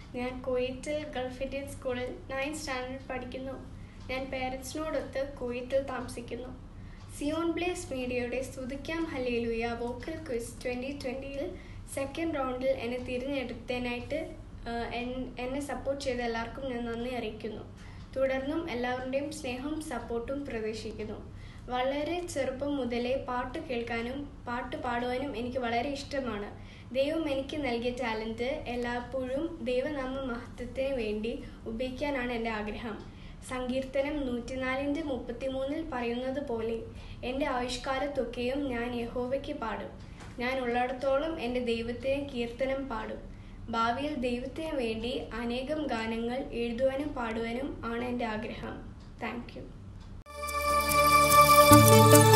ഞാൻ കുവൈറ്റിൽ Gulf Indian സ്കൂളിൽ നയൻത് സ്റ്റാൻഡേർഡ് പഠിക്കുന്നു ഞാൻ പേരൻസിനോടൊത്ത് കുവൈറ്റിൽ താമസിക്കുന്നു സിയോൺ ബ്ലേസ് മീഡിയയുടെ സ്തുതിക്കാം ഹല്ലേലൂയ വോക്കൽ ക്വിസ് ട്വൻ്റി ട്വൻ്റിയിൽ സെക്കൻഡ് റൗണ്ടിൽ എന്നെ തിരഞ്ഞെടുത്തതിനായിട്ട് ആഹ്, എൻ- എന്നെ സപ്പോർട്ട് ചെയ്ത എല്ലാവർക്കും ഞാൻ നന്ദി അറിയിക്കുന്നു തുടർന്നും എല്ലാവരുടെയും സ്നേഹവും സപ്പോർട്ടും പ്രതീക്ഷിക്കുന്നു വളരെ ചെറുപ്പം മുതലേ പാട്ട് കേൾക്കാനും പാട്ട് പാടുവാനും എനിക്ക് വളരെ ഇഷ്ടമാണ് ദൈവം എനിക്ക് നൽകിയ ടാലൻറ്റ് എല്ലായ്പ്പോഴും ദൈവനാമ മഹത്വത്തിന് വേണ്ടി ഉപയോഗിക്കാനാണ് എൻ്റെ ആഗ്രഹം സങ്കീർത്തനം നൂറ്റിനാലിൻ്റെ മുപ്പത്തിമൂന്നിൽ പറയുന്നത് പോലെ എൻ്റെ ആയുഷ്കാലത്തൊക്കെയും ഞാൻ യഹോവയ്ക്ക് പാടും ഞാൻ ഉള്ളിടത്തോളം എൻ്റെ ദൈവത്തിന് കീർത്തനം പാടും ഭാവിയിൽ ദൈവത്തിന് വേണ്ടി അനേകം ഗാനങ്ങൾ എഴുതുവാനും പാടുവാനും ആണ് എൻ്റെ ആഗ്രഹം താങ്ക് യു